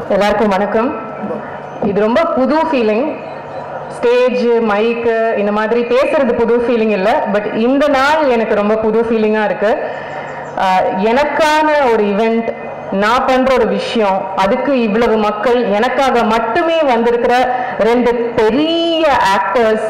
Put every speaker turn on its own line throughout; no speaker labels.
எல்லாருக்கும் வணக்கம் இது ரொம்ப புது ஃபீலிங் ஸ்டேஜ் மைக்கு இந்த மாதிரி பேசுறது புது ஃபீலிங் இல்லை பட் இந்த நாள் எனக்கு ரொம்ப புது ஃபீலிங்காக இருக்கு ஆஹ் எனக்கான ஒரு இவெண்ட் நான் பண்ற ஒரு விஷயம் அதுக்கு இவ்வளவு மக்கள் எனக்காக மட்டுமே வந்திருக்கிற ரெண்டு பெரிய actors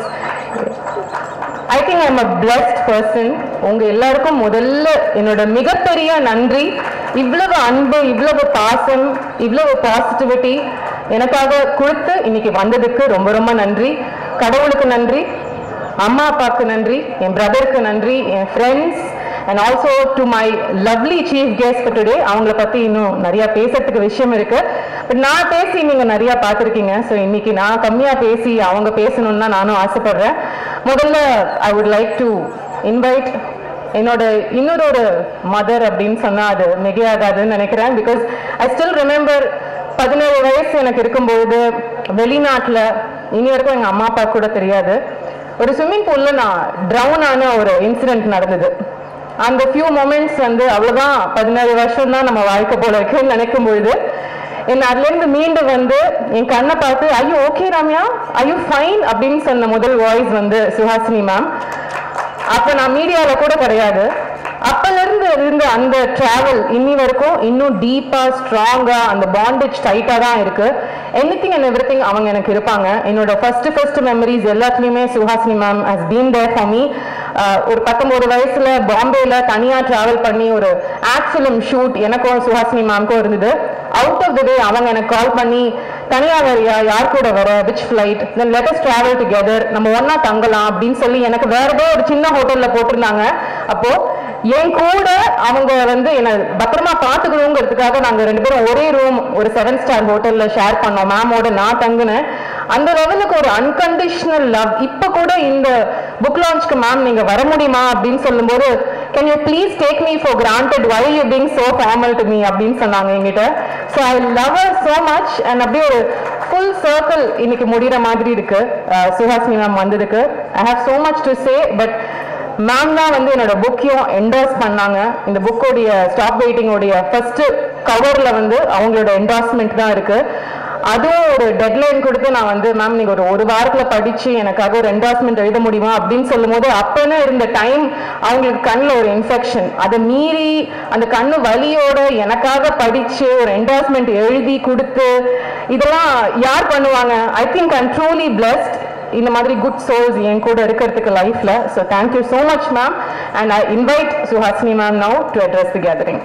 I think I'm a blessed person உங்க எல்லாருக்கும் முதல்ல என்னோட மிகப்பெரிய நன்றி இவ்வளவு அன்பு இவ்வளவு பாசம் இவ்வளவு பாசிட்டிவிட்டி எனக்காக கொடுத்து இன்னைக்கு வந்ததுக்கு ரொம்ப ரொம்ப நன்றி கடவுளுக்கு நன்றி அம்மா அப்பாவுக்கு நன்றி என் பிரதருக்கு நன்றி என் friends and also to my lovely chief guest for today அவங்கள பத்தி இன்னும் நிறைய பேசுறதுக்கு விஷயம் இருக்கு பட் நான் பேசி நீங்க நிறைய பார்த்துருக்கீங்க ஸோ இன்னைக்கு நான் கம்மியா பேசி அவங்க பேசணும்னு தான் நானும் ஆசைப்படுறேன் முதல்ல I would like to invite என்னோட இன்னொரு ஒரு மதர் அப்படின்னு சொன்னா அது மிகையாகாதுன்னு நினைக்கிறேன் பிகாஸ் ஐ ஸ்டில் ரிமெம்பர் பதினேழு வயசு எனக்கு இருக்கும்பொழுது வெளிநாட்டுல இனி வரைக்கும் எங்க அம்மா அப்பா கூட தெரியாது ஒரு ஸ்விம்மிங் பூல்ல நான் ட்ரவுன் ஆன ஒரு இன்சிடென்ட் நடந்தது அந்த ஃபியூ மொமெண்ட்ஸ் வந்து அவ்வளவுதான் பதினேழு வருஷம் தான் நம்ம வாழ்க்கை போல இருக்குன்னு நினைக்கும் பொழுது என்ன அதுல இருந்து மீண்டு வந்து என் கண்ணை பார்த்து ஐயோ ஓகே ராம்யா ஐயோ ஃபைன் அப்படின்னு சொன்ன முதல் வாய்ஸ் வந்து சுஹாசினி மேம் அப்ப நான் மீடியால கூட கிடையாது அப்பல இருந்து இருந்த அந்த டிராவல் இன்னி வரைக்கும் இன்னும் டீப்பா ஸ்ட்ராங்கா அந்த பாண்டேஜ் டைட்டா தான் இருக்கு எனிதிங் அண்ட் எவ்ரி திங் அவங்க எனக்கு இருப்பாங்க என்னோட ஃபர்ஸ்ட் ஃபர்ஸ்ட் மெமரிஸ் எல்லாத்துலயுமே Suhasini ma'am has been there for me ஒரு பத்தொன்பது வயசுல பாம்பேல தனியா டிராவல் பண்ணி ஒரு ஆக்ட் ஃபிலிம் ஷூட் எனக்கும் சுஹாசினி மேம்க்கும் இருந்தது அவுட் ஆஃப் த டே அவங்க எனக்கு கால் பண்ணி தனியா வரியா யார் கூட வர which flight then let us travel together நம்ம ஒண்ணா தங்கலாம் அப்படின்னு சொல்லி எனக்கு வேற ஏதோ ஒரு சின்ன ஹோட்டல்ல போட்டிருந்தாங்க அப்போ என் கூட அவங்க வந்து என்ன பத்திரமா பாத்துக்கணுங்கிறதுக்காக நாங்க ரெண்டு பேரும் ஒரே ரூம் ஒரு செவன் ஸ்டார் ஹோட்டல்ல ஷேர் பண்ணோம் மேமோட நான் தங்குனேன் அந்த லெவலுக்கு ஒரு அன்கண்டிஷனல் லவ் இப்ப கூட இந்த புக் லான்ச்க்கு மேம் நீங்க வர முடியுமா அப்படின்னு சொல்லும்போது can you please take me for granted why you being so formal to me அப்படின்னு சொன்னாங்க என்கிட்ட so I love so much and அப்படியே ஒரு ஃபுல் சர்க்கிள் இன்னைக்கு முடிகிற மாதிரி இருக்கு அஹ் சுஹாசினி மேம் வந்ததுக்கு I have so much to say but ma'am தான் வந்து என்னோட புக்கையும் என்டாஸ் பண்ணாங்க இந்த புக்கோடைய ஸ்டாப் வெயிட்டிங்கோடைய ஃபர்ஸ்ட் கவர்ல வந்து அவங்களோட என்டாஸ்மெண்ட் தான் இருக்கு அதுவும் ஒரு டெட்லைன் கொடுத்து நான் வந்து மேம் நீங்க ஒரு ஒரு வாரத்துல படிச்சு எனக்காக ஒரு என்டாஸ்மெண்ட் எழுத முடியுமா அப்படின்னு சொல்லும்போது அப்பன்னு இருந்த டைம் அவங்களுக்கு கண்ணில் ஒரு இன்ஃபெக்ஷன் அதை மீறி அந்த கண்ணு வலியோட எனக்காக படிச்சு ஒரு என்டாஸ்மெண்ட் எழுதி கொடுத்து இதெல்லாம் யார் பண்ணுவாங்க I think I'm truly blessed இந்த மாதிரி குட் சோல்ஸ் என் கூட இருக்கிறதுக்கு லைஃப்ல so thank you so much ma'am and I invite Suhasini ma'am now to address the gathering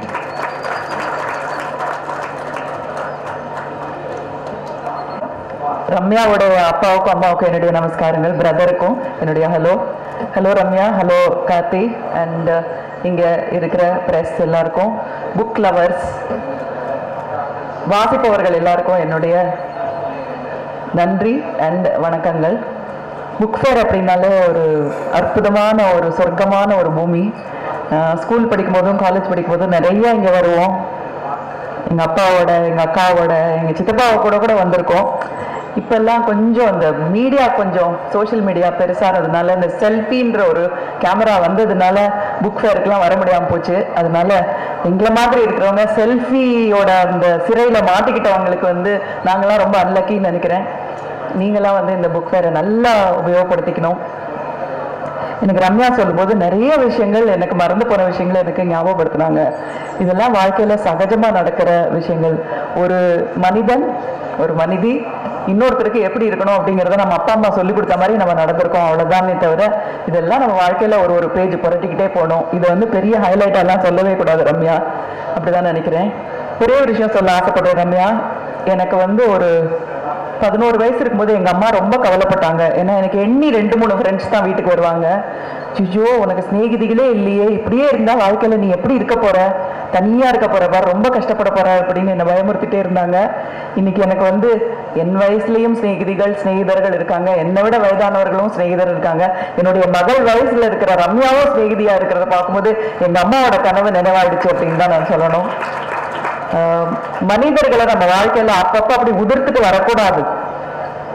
ரம்யாவுடைய அப்பாவுக்கும் அம்மாவுக்கும் என்னுடைய நமஸ்காரங்கள் பிரதருக்கும் என்னுடைய hello hello Ramya hello Karthi and இங்க இருக்கிற பிரஸ் எல்லாருக்கும் புக் லவர்ஸ் வாசிப்பவர்கள் எல்லாருக்கும் என்னுடைய நன்றி அண்ட் வணக்கங்கள் புக் ஃபேர் அப்படின்னாலே ஒரு அற்புதமான ஒரு சொர்க்கமான ஒரு பூமி ஸ்கூல் படிக்கும்போதும் காலேஜ் படிக்கும்போதும் நிறைய இங்கே வருவோம் எங்கள் அப்பாவோட எங்கள் அக்காவோட எங்கள் சித்தப்பாவை கூட கூட வந்திருக்கோம் இப்பெல்லாம் கொஞ்சம் இந்த மீடியா கொஞ்சம் சோஷியல் மீடியா பெருசானதுனால இந்த செல்ஃபின்ற ஒரு கேமரா வந்ததுனால புக் ஃபேருக்குலாம் வர முடியாமல் போச்சு அதனால எங்களை மாதிரி இருக்கிறவங்க செல்ஃபியோட அந்த சிறையில் மாட்டிக்கிட்டவங்களுக்கு வந்து நாங்களாம் ரொம்ப அன்லக்கின்னு நினைக்கிறேன் நீங்களாம் வந்து இந்த புக் ஃபேரை நல்லா உபயோகப்படுத்திக்கணும் எனக்கு ரம்யா சொல்லும்போது நிறைய விஷயங்கள் எனக்கு மறந்து போன விஷயங்கள் எனக்கு ஞாபகப்படுத்தினாங்க இதெல்லாம் வாழ்க்கையில சகஜமா நடக்கிற விஷயங்கள் ஒரு மனிதன் ஒரு மனிதி இன்னொருத்தருக்கு எப்படி இருக்கணும் அப்படிங்கிறத நம்ம அப்பா அம்மா சொல்லி கொடுத்த மாதிரி நம்ம நடந்திருக்கோம் அவ்வளவுதானே தவிர இதெல்லாம் நம்ம வாழ்க்கையில ஒரு ஒரு பேஜ் புரட்டிக்கிட்டே போகணும் இதை வந்து பெரிய ஹைலைட் எல்லாம் சொல்லவே கூடாது ரம்யா அப்படிதான் நினைக்கிறேன் ஒரே ஒரு விஷயம் சொல்ல ஆசைப்படுறேன் ரம்யா எனக்கு வந்து ஒரு பதினோரு வயசு இருக்கும்போது எங்க அம்மா ரொம்ப கவலைப்பட்டாங்க ஏன்னா எனக்கு எண்ணி ரெண்டு மூணு ஃப்ரெண்ட்ஸ் தான் வீட்டுக்கு வருவாங்க சிஜோ உனக்கு சிநேகிதிகளே இல்லையே இப்படியே இருந்தா வாழ்க்கையில நீ எப்படி இருக்க போற தனியா இருக்க போற பார் ரொம்ப கஷ்டப்பட போற அப்படின்னு என்னை பயமுறுத்திட்டே இருந்தாங்க இன்னைக்கு எனக்கு வந்து என் வயசுலயும் சிநேகிதிகள் சிநேகிதர்கள் இருக்காங்க என்னை விட வயதானவர்களும் சிநேகிதர் இருக்காங்க என்னுடைய மகள் வயசுல இருக்கிற ரம்யாவும் சிநேகிதியா இருக்கிறத பார்க்கும்போது எங்க அம்மாவோட கனவு நினைவாயிடுச்சு அப்படின்னு தான் நான் சொல்லணும் ஆஹ் மனிதர்களை நம்ம வாழ்க்கையில அப்பப்ப அப்படி உதிர்த்துட்டு வரக்கூடாது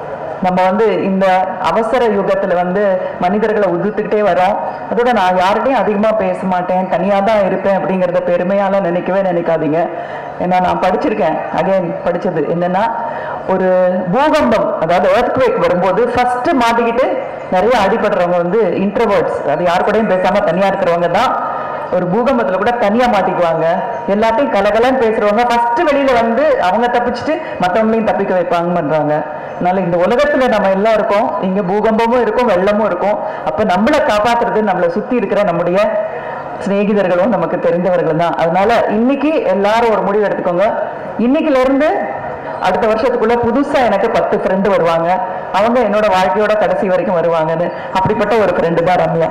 நம்ம வந்து இந்த அவசர யுகத்துல வந்து மனிதர்களை உதிர்த்துக்கிட்டே வரோம் அதோட நான் யார்கிட்டயும் அதிகமா பேச மாட்டேன் தனியா தான் இருப்பேன் அப்படிங்கறத பெருமையால நினைக்கவே நினைக்காதீங்க ஏன்னா நான் படிச்சிருக்கேன் அகைன் படிச்சது என்னன்னா ஒரு பூகம்பம் அதாவது earthquake வரும்போது ஃபர்ஸ்ட் மாட்டிக்கிட்டு நிறைய அடிபடுறவங்க வந்து இன்ட்ரோவர்ட்ஸ் அது யார் கூடயும் பேசாம தனியா இருக்கிறவங்க தான் ஒரு பூகம்பத்துல கூட தனியா மாட்டிக்குவாங்க எல்லாத்தையும் கலகலன்னு பேசுறவங்க ஃபர்ஸ்ட் வெளியில வந்து அவங்க தப்பிச்சுட்டு மத்தவங்களையும் தப்பிக்க வைப்பாங்க பண்றாங்க அதனால இந்த உலகத்துல நம்ம எல்லாம் இருக்கோம் இங்க பூகம்பமும் இருக்கும் வெள்ளமும் இருக்கும் அப்ப நம்மளை காப்பாத்துறது நம்மளை சுத்தி இருக்கிற நம்முடைய சிநேகிதர்களும் நமக்கு தெரிந்தவர்கள் தான் அதனால இன்னைக்கு எல்லாரும் ஒரு முடிவு எடுத்துக்கோங்க இன்னைக்குல இருந்து அடுத்த வருஷத்துக்குள்ள புதுசா எனக்கு பத்து ஃப்ரெண்டு வருவாங்க அவங்க என்னோட வாழ்க்கையோட கடைசி வரைக்கும் வருவாங்கன்னு அப்படிப்பட்ட ஒரு ஃப்ரெண்டு தான் ரம்யா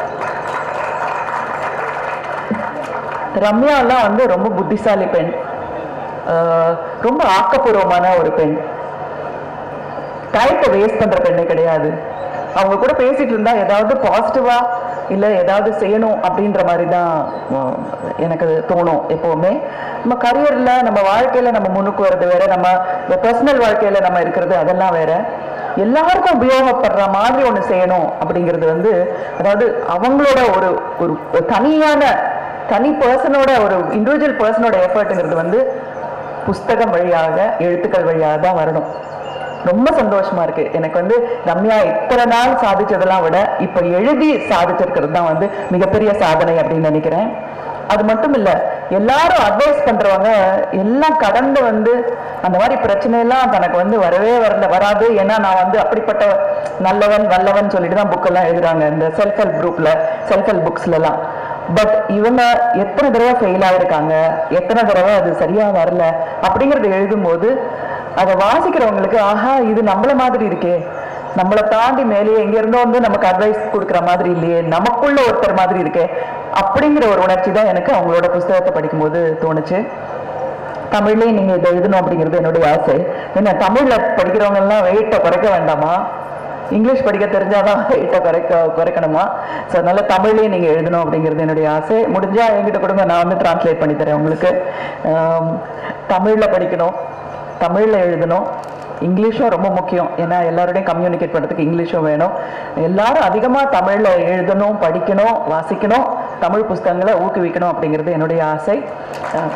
ரம்யாலாம் வந்து ரொம்ப புத்திசாலி பெண் ஆஹ் ரொம்ப ஆக்கப்பூர்வமான ஒரு பெண் டயத்தை வேஸ்ட் பண்ற பெண்ணே கிடையாது அவங்க கூட பேசிட்டு இருந்தா ஏதாவது பாசிட்டிவா இல்ல ஏதாவது செய்யணும் அப்படின்ற மாதிரி தான் ஆஹ், எனக்கு தோணும் எப்பவுமே நம்ம கரியர்ல நம்ம வாழ்க்கையில நம்ம முன்னுக்கு வர்றது வேற நம்ம பர்சனல் வாழ்க்கையில நம்ம இருக்கிறது அதெல்லாம் வேற எல்லாருக்கும் உபயோகப்படுற மாதிரி ஒண்ணு செய்யணும் அப்படிங்கிறது வந்து அதாவது அவங்களோட ஒரு ஒரு தனியான தனி பர்சனோட ஒரு இண்டிவிஜுவல் பர்சனோட எஃபர்ட்டுங்கிறது வந்து புஸ்தகம் வழியாக எழுத்துக்கள் வழியாக தான் வரணும் ரொம்ப சந்தோஷமா இருக்கு எனக்கு வந்து ரம்யா இத்தனை நாள் சாதிச்சதெல்லாம் விட இப்ப எழுதி சாதிச்சிருக்கிறது தான் வந்து மிகப்பெரிய சாதனை அப்படின்னு நினைக்கிறேன் அது மட்டும் இல்ல எல்லாரும் அட்வைஸ் பண்றவங்க எல்லாம் கடந்து வந்து அந்த மாதிரி பிரச்சனை எல்லாம் தனக்கு வந்து வரவே வரல வராது ஏன்னா நான் வந்து அப்படிப்பட்ட நல்லவன் வல்லவன் சொல்லிட்டு தான் புக் எல்லாம் எழுதுறாங்க இந்த செல்ஃப் ஹெல்ப் குரூப்ல செல்ஃப் ஹெல்ப் புக்ஸ்ல எல்லாம் பட் இவங்க எத்தனை தடவை ஃபெயில் ஆயிருக்காங்க எத்தனை தடவை அது சரியா வரல அப்படிங்கறத எழுதும்போது அதை வாசிக்கிறவங்களுக்கு ஆஹா இது நம்மள மாதிரி இருக்கே நம்மளை தாண்டி மேலேயே எங்க இருந்தோ வந்து நமக்கு அட்வைஸ் கொடுக்குற மாதிரி இல்லையே நமக்குள்ள ஒருத்தர் மாதிரி இருக்கே அப்படிங்கிற ஒரு உணர்ச்சி தான் எனக்கு அவங்களோட புஸ்தகத்தை படிக்கும்போது தோணுச்சு தமிழ்லயே நீங்க இதை எழுதணும் அப்படிங்கிறது என்னுடைய ஆசை என்ன தமிழ்ல படிக்கிறவங்க எல்லாம் வெயிட்டை குறைக்க வேண்டாமா இங்கிலீஷ் படிக்க தெரிஞ்சாதான் வெயிட்டை குறைக்க குறைக்கணுமா ஸோ அதனால தமிழ்லயே நீங்க எழுதணும் அப்படிங்கிறது என்னுடைய ஆசை முடிஞ்சா என்கிட்ட கொடுங்க நான் வந்து டிரான்ஸ்லேட் பண்ணி தரேன் உங்களுக்கு ஆம், தமிழ்ல படிக்கணும் தமிழ்ல எழுதணும் இங்கிலீஷும் ரொம்ப முக்கியம் ஏன்னா எல்லாரோடையும் கம்யூனிகேட் பண்ணுறதுக்கு இங்கிலீஷும் வேணும் எல்லாரும் அதிகமாக தமிழில் எழுதணும் படிக்கணும் வாசிக்கணும் தமிழ் புஸ்தகங்களை ஊக்குவிக்கணும் அப்படிங்கிறது என்னுடைய ஆசை அஹ்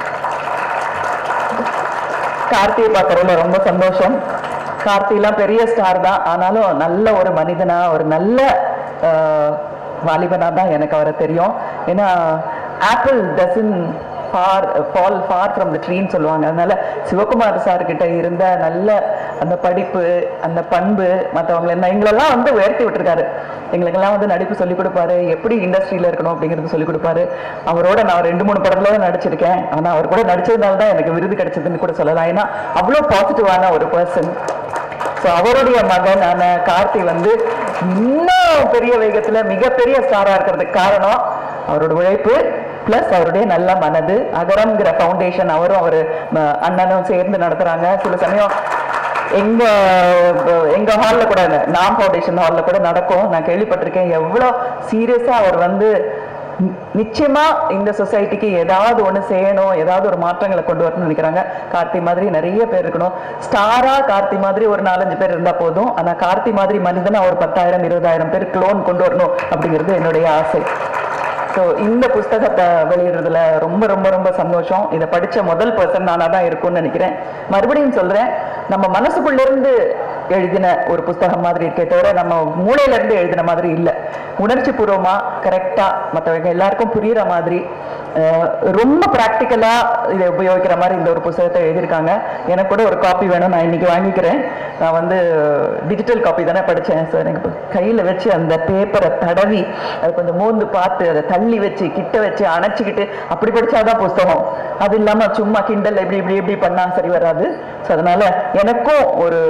கார்த்தியை பார்க்கறதுல ரொம்ப சந்தோஷம் கார்த்திலாம் பெரிய ஸ்டார் தான் ஆனாலும் நல்ல ஒரு மனிதனா ஒரு நல்ல ஆஹ், வாலிபனா தான் எனக்கு அவரை தெரியும் ஏன்னா apple doesn't far fall far from the ட்ரீன்னு சொல்லுவாங்க அதனால சிவகுமார் சார் கிட்ட இருந்த நல்ல அந்த படிப்பு அந்த பண்பு மற்றவங்களை என்ன எங்களெல்லாம் வந்து உயர்த்தி விட்டுருக்காரு எங்களுக்கெல்லாம் வந்து நடிப்பு சொல்லிக் கொடுப்பாரு எப்படி இண்டஸ்ட்ரியில இருக்கணும் அப்படிங்கிறது சொல்லிக் கொடுப்பாரு அவரோட நான் ரெண்டு மூணு படத்துல தான் நடிச்சிருக்கேன் ஆனா அவர் கூட நடிச்சதுனால தான் எனக்கு விருது கிடைச்சதுன்னு கூட சொல்லலாம் ஏன்னா அவ்வளோ பாசிட்டிவான ஒரு பர்சன் ஸோ அவருடைய மகனான கார்த்தி வந்து இன்னும் பெரிய வேகத்துல மிகப்பெரிய ஸ்டாரா இருக்கிறதுக்கு காரணம் அவரோட உழைப்பு பிளஸ் அவருடைய நல்ல மனது அகரம்ங்கிற ஃபவுண்டேஷன் அவரும் அவர் அண்ணனும் சேர்ந்து நடத்துறாங்க சில சமயம் எங்க எங்க ஹால்ல கூட இல்ல, நாம் ஃபவுண்டேஷன் ஹால்ல கூட நடக்கும் நான் கேள்விப்பட்டிருக்கேன் எவ்வளோ சீரியஸா அவர் வந்து நி- நிச்சயமா இந்த சொசைட்டிக்கு ஏதாவது ஒண்ணு செய்யணும் ஏதாவது ஒரு மாற்றங்களை கொண்டு வரணும்னு நினைக்கிறாங்க கார்த்தி மாதிரி நிறைய பேர் இருக்கணும் ஸ்டாரா கார்த்தி மாதிரி ஒரு நாலஞ்சு பேர் இருந்தா போதும் ஆனா கார்த்தி மாதிரி மனிதனா ஒரு பத்தாயிரம் இருபதாயிரம் பேர் க்ளோன் கொண்டு வரணும் அப்படிங்கிறது என்னுடைய ஆசை ஸோ இந்த புஸ்தகத்தை வெளியிடுறதுல ரொம்ப ரொம்ப ரொம்ப சந்தோஷம் இதை படிச்ச முதல் பர்சன் நானா தான் இருக்கும்னு நினைக்கிறேன் மறுபடியும் சொல்றேன் நம்ம மனசுக்குள்ள இருந்து எழுதின ஒரு புஸ்தகம் மாதிரி இருக்கே தவிர நம்ம மூளையில இருந்து எழுதின மாதிரி இல்லை உணர்ச்சி பூர்வமா கரெக்டா மற்றவங்க எல்லாருக்கும் புரியுற மாதிரி அஹ், ரொம்ப ப்ராக்டிக்கலா இதை உபயோகிக்கிற மாதிரி இந்த ஒரு புஸ்தகத்தை எழுதியிருக்காங்க எனக்கு கூட ஒரு காப்பி வேணும் நான் இன்னைக்கு வாங்கிக்கிறேன் நான் வந்து டிஜிட்டல் காப்பி தானே படித்தேன் ஸோ எனக்கு இப்ப கையில வச்சு அந்த பேப்பரை தடவி அது கொஞ்சம் மோந்து பார்த்து அதை தள்ளி வச்சு கிட்ட வச்சு அணைச்சிக்கிட்டு அப்படி படிச்சாதான் புஸ்தகம் அது இல்லாம சும்மா கிண்டல் இப்படி இப்படி இப்படி பண்ணா சரி வராது ஸோ அதனால எனக்கும் ஒரு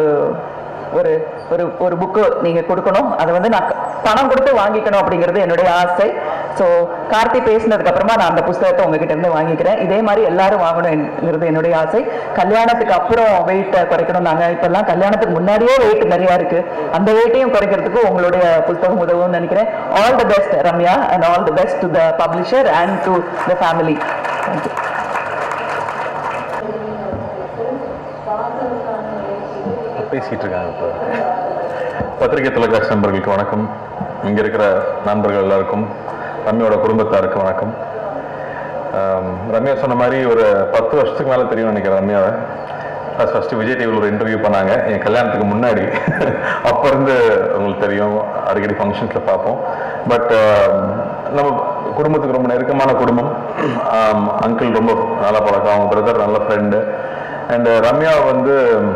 ஒரு ஒரு ஒரு புக்கு நீங்க கொடுக்கணும் அதை வந்து நான் க- பணம் கொடுத்து வாங்கிக்கணும் அப்படிங்கிறது என்னுடைய ஆசை ஸோ கார்த்தி பேசினதுக்கு அப்புறமா நான் அந்த புஸ்தகத்தை உங்ககிட்ட இருந்து வாங்கிக்கிறேன் இதே மாதிரி எல்லாரும் வாங்கணும்ங்கிறது என்னுடைய ஆசை கல்யாணத்துக்கு அப்புறம் வெயிட்டை குறைக்கணும் நாங்க இப்பெல்லாம் கல்யாணத்துக்கு முன்னாடியே வெயிட் நிறைய இருக்கு அந்த வெயிட்டையும் குறைக்கிறதுக்கு உங்களுடைய புஸ்தகம் உதவும்னு நினைக்கிறேன் all the best Ramya and all the best to the publisher and to the family thank you
பேசிட்டு இருக்காங்க இப்போ பத்திரிகை தொலைக்காட்சி நண்பர்களுக்கு வணக்கம் இங்க இருக்கிற நண்பர்கள் எல்லாருக்கும் ரம்யாவோட குடும்பத்தாருக்கு வணக்கம் ஆம், ரம்யா சொன்ன மாதிரி ஒரு பத்து வருஷத்துக்கு மேலே தெரியும் நினைக்கிறேன் ரம்யாவை ஃபர்ஸ்ட் ஃபர்ஸ்ட் விஜய் டிவியில் ஒரு இன்டர்வியூ பண்ணாங்க என் கல்யாணத்துக்கு முன்னாடி அப்போ இருந்து உங்களுக்கு தெரியும் அடிக்கடி ஃபங்க்ஷன்ஸில் பார்ப்போம் பட் நம்ம குடும்பத்துக்கு ரொம்ப நெருக்கமான குடும்பம் அங்கிள் ரொம்ப நல்ல பழக்கம் அவங்க பிரதர் நல்ல ஃப்ரெண்டு அண்ட் ரம்யா வந்து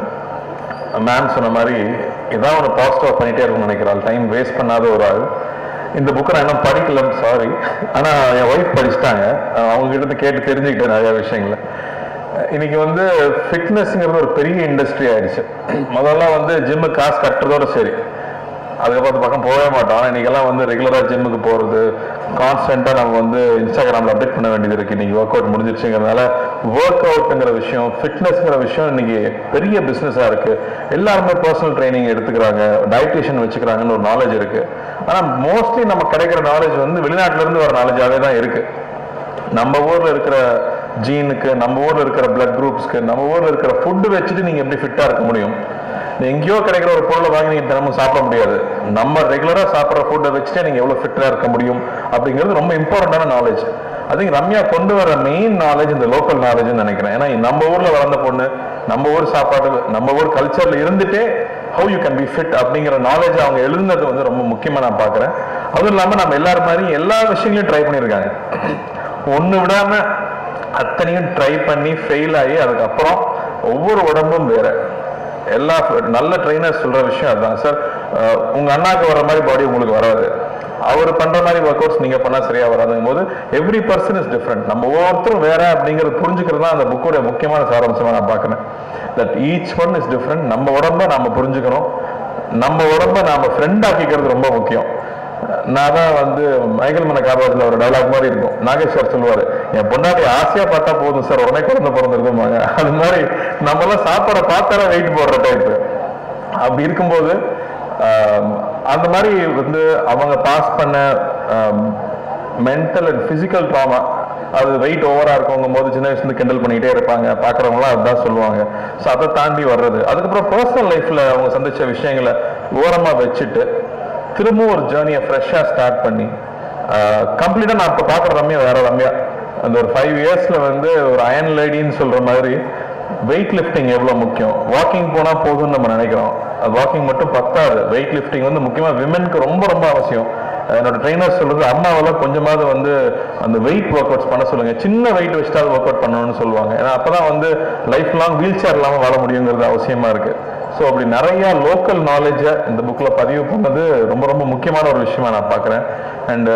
மேம் சொன்ன மாதிரி ஏதாவது ஒரு பாசிட்டிவாக பண்ணிட்டே இருக்கும்னு நினைக்கிறாள் டைம் வேஸ்ட் பண்ணாத ஒரு ஆள் இந்த புக்கை நான் இன்னும் படிக்கல சாரி ஆனால் என் ஒய்ஃப் படிச்சிட்டாங்க அஹ் அவங்க கிட்ட இருந்து கேட்டு தெரிஞ்சுக்கிட்டேன் நிறைய விஷயங்களை அஹ் இன்னைக்கு வந்து ஃபிட்னஸ்ங்கிறது ஒரு பெரிய இண்டஸ்ட்ரி ஆயிடுச்சு முதல்ல வந்து ஜிம்மு காசு கட்டுறதோட சரி அதுக்கப்புறம் அந்த பக்கம் போகவே மாட்டோம் ஆனால் இன்னைக்கெல்லாம் வந்து ரெகுலராக ஜிம்முக்கு போகிறது கான்ஸ்டண்ட்டாக நம்ம வந்து இன்ஸ்டாகிராமில் அப்டேட் பண்ண வேண்டியது இருக்குது இன்னைக்கு ஒர்க் அவுட் முடிஞ்சிருச்சுங்கிறதுனால ஒர்க் அவுட்டுங்கிற விஷயம் ஃபிட்னஸ்ங்கிற விஷயம் இன்னைக்கு பெரிய பிஸ்னஸாக இருக்குது எல்லாருமே பர்சனல் ட்ரைனிங் எடுத்துக்கிறாங்க டயட்டிஷியன் வச்சுக்கிறாங்கன்னு ஒரு நாலேஜ் இருக்குது ஆனால் மோஸ்ட்லி நம்ம கிடைக்கிற நாலேஜ் வந்து வெளிநாட்டுல இருந்து வர நாலேஜாகவே தான் இருக்குது நம்ம ஊர்ல இருக்கிற ஜீனுக்கு நம்ம ஊர்ல இருக்கிற பிளட் குரூப்ஸ்க்கு நம்ம ஊர்ல இருக்கிற ஃபுட்டு வச்சுட்டு நீங்க எப்படி ஃபிட்டா இருக்க முடியும் நீ எங்கேயோ கிடைக்கிற ஒரு பொருளை வாங்கி நீங்க தினமும் சாப்பிட முடியாது நம்ம ரெகுலரா சாப்பிட்ற ஃபுட்டை வச்சுட்டே நீங்க எவ்வளவு ஃபிட்டா இருக்க முடியும் அப்படிங்கிறது ரொம்ப இம்பார்ட்டன்டான நாலேஜ் ஐ திங்க் ரம்யா கொண்டு வர மெயின் நாலேஜ் இந்த லோக்கல் நாலேஜ்னு நினைக்கிறேன் ஏன்னா நம்ம ஊர்ல வளர்ந்த பொண்ணு நம்ம ஊர் சாப்பாடு நம்ம ஊர் கல்ச்சர்ல இருந்துட்டே how you can be fit அப்படிங்கிற நாலேஜ் அவங்க எழுதுனது வந்து ரொம்ப முக்கியமா நான் பார்க்கறேன் அதுவும் இல்லாம நம்ம எல்லாரும் மாதிரி எல்லா விஷயங்களையும் ட்ரை பண்ணியிருக்காங்க ஒண்ணு விடாம அத்தனையும் ட்ரை பண்ணி ஃபெயில் ஆகி அதுக்கப்புறம் ஒவ்வொரு உடம்பும் வேற எல்லா நல்ல ட்ரைனர் சொல்ற விஷயம் அதுதான் சார் உங்க அண்ணாக்கு வர மாதிரி பாடி உங்களுக்கு வராது அவர் பண்ற மாதிரி ஒர்க் அவுட்ஸ் நீங்க பண்ணா சரியா வராதுங்கும் போது எவ்ரி பர்சன் இஸ் டிஃப்ரெண்ட் நம்ம ஒவ்வொருத்தரும் வேற அப்படிங்கிறது புரிஞ்சுக்கிறது தான் அந்த புக்கோட முக்கியமான சாராம்சமா நான் பார்க்கிறேன் that each one is different நம்ம உடம்ப நாம புரிஞ்சுக்கணும் நம்ம உடம்ப நாம ஃப்ரெண்ட் ஆக்கிக்கிறது ரொம்ப முக்கியம் நான் தான் வந்து மைக்கேல் மன காபாத்தில் ஒரு டயலாக் மாதிரி இருக்கும் நாகேஸ்வர் சொல்லுவாரு என் பொண்டாட்டி ஆசையா பார்த்தா போதும் சார் உடனே குழந்தை பிறந்திருக்குமாங்க அது மாதிரி நம்ம எல்லாம் சாப்பாடை பார்த்தாலே வெயிட் போடுற டைப் அப்படி இருக்கும்போது ஆம், அந்த மாதிரி வந்து அவங்க பாஸ் பண்ண மென்டல் அண்ட் பிசிக்கல் ட்ராமா அது வெயிட் ஓவரா இருக்கவங்க போது சின்ன வயசுல கிண்டல் பண்ணிக்கிட்டே இருப்பாங்க பாக்குறவங்களாம் அதுதான் சொல்லுவாங்க ஸோ அதை தாண்டி வர்றது அதுக்கப்புறம் பர்சனல் லைஃப்ல அவங்க சந்திச்ச விஷயங்களை ஓரமா வச்சுட்டு திரும்பவும் ஒரு ஜேர்னியை ஃப்ரெஷ்ஷாக ஸ்டார்ட் பண்ணி கம்ப்ளீட்டாக நான் இப்போ பார்க்குற ரம்யா வேற ரம்யா அந்த ஒரு ஃபைவ் இயர்ஸில் வந்து ஒரு அயன் லேடின்னு சொல்கிற மாதிரி வெயிட் லிஃப்டிங் எவ்வளோ முக்கியம் வாக்கிங் போனால் போதும்னு நம்ம நினைக்கிறோம் அது வாக்கிங் மட்டும் பத்தாது வெயிட் லிஃப்டிங் வந்து முக்கியமாக விமென்க்கு ரொம்ப ரொம்ப அவசியம் என்னோட ட்ரைனர் சொல்றது அம்மாவெல்லாம் கொஞ்சமாவது வந்து அந்த வெயிட் ஒர்க் அவுட்ஸ் பண்ண சொல்லுங்க சின்ன வெயிட் வச்சுட்டாவது ஒர்க் அவுட் பண்ணணும்னு சொல்லுவாங்க ஏன்னா அப்பதான் வந்து லைஃப் லாங் வீல் சேர் இல்லாமல் வாழ முடியுங்கிறது அவசியமா இருக்கு ஸோ அப்படி நிறைய லோக்கல் நாலேஜை இந்த புக்கில் பதிவு பண்ணது ரொம்ப ரொம்ப முக்கியமான ஒரு விஷயமா நான் பார்க்குறேன் அண்ட்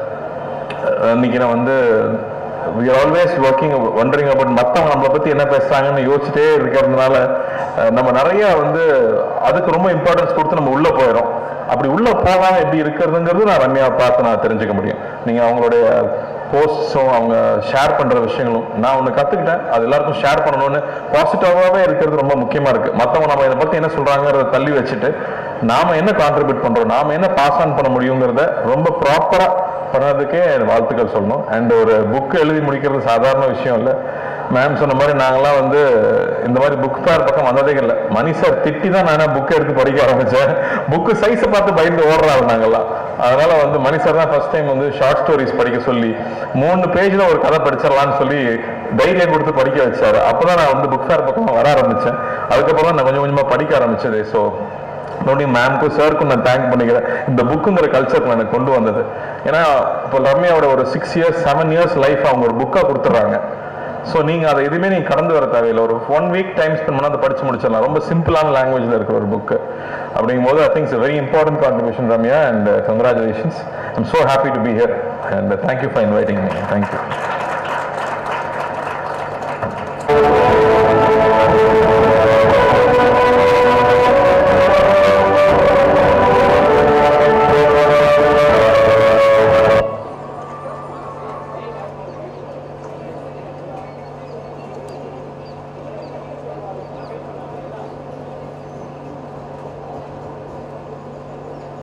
இன்னைக்கு நான் வந்து we always working wondering about மற்றவங்க நம்மளை பற்றி என்ன பேசுகிறாங்கன்னு யோசிச்சுட்டே இருக்கிறதுனால அஹ், நம்ம நிறைய வந்து அதுக்கு ரொம்ப இம்பார்ட்டன்ஸ் கொடுத்து நம்ம உள்ளே போயிடும் அப்படி உள்ளே போகாம எப்படி இருக்கிறதுங்கிறது நான் ரம்யாவை பார்த்து நான் தெரிஞ்சுக்க முடியும் நீங்கள் அவங்களுடைய போஸ்ட்ஸும் அவங்க ஷேர் பண்ற விஷயங்களும் நான் ஒன்று கத்துக்கிட்டேன் அது எல்லாருக்கும் ஷேர் பண்ணணும்னு பாசிட்டிவாகவே இருக்கிறது ரொம்ப முக்கியமா இருக்கு மற்றவங்க நம்ம இதை பத்தி என்ன சொல்றாங்கிறத தள்ளி வச்சுட்டு நாம என்ன கான்ட்ரிபியூட் பண்றோம் நாம என்ன பாஸ் ஆன் பண்ண முடியுங்கிறத ரொம்ப ப்ராப்பரா பண்ணதுக்கே வாழ்த்துக்கள் சொல்லணும் அண்ட் ஒரு புக் எழுதி முடிக்கிறது சாதாரண விஷயம் இல்லை மேம் சொன்ன மாதிரி நாங்கெல்லாம் வந்து இந்த மாதிரி புக் ஃபேர் பக்கம் வந்ததே இல்லை மணி சார் திட்டி தான் நான் புக் எடுத்து படிக்க ஆரம்பிச்சேன் புக்கு சைஸை பார்த்து பயந்து ஓடுறாங்க நாங்கெல்லாம் அதனால வந்து மணி சார் தான் ஃபர்ஸ்ட் டைம் வந்து ஷார்ட் ஸ்டோரிஸ் படிக்க சொல்லி மூணு பேஜ்ல ஒரு கதை படிச்சிடலாம்னு சொல்லி தைரியம் கொடுத்து படிக்க வச்சாரு அப்பதான் நான் வந்து புக் ஃபேர் பக்கம் வர ஆரம்பிச்சேன் அதுக்கப்புறம் தான் நான் கொஞ்சம் கொஞ்சமா படிக்க ஆரம்பிச்சது ஸோ மறுபடியும் மேம்க்கும் சாருக்கும் நான் தேங்க் பண்ணிக்கிறேன் இந்த புக்குங்கிற கல்ச்சருக்கு எனக்கு கொண்டு வந்தது ஏன்னா இப்போ ரம்யாவோட ஒரு six years seven years life அவங்க ஒரு புக்காக கொடுத்துட்றாங்க ஸோ நீங்கள் அதை எதுவுமே நீங்கள் கடந்து வர தேவையில்லை ஒரு ஒன் வீக் டைம் ஸ்பெண்ட் பண்ணால் அதை படிச்சு முடிச்சிடலாம் ரொம்ப சிம்பிளான லாங்குவேஜில் இருக்கிற ஒரு புக்கு அப்படிங்கும்போது I think very important contribution Ramya and congratulations I'm so happy to be here and thank you for inviting me thank you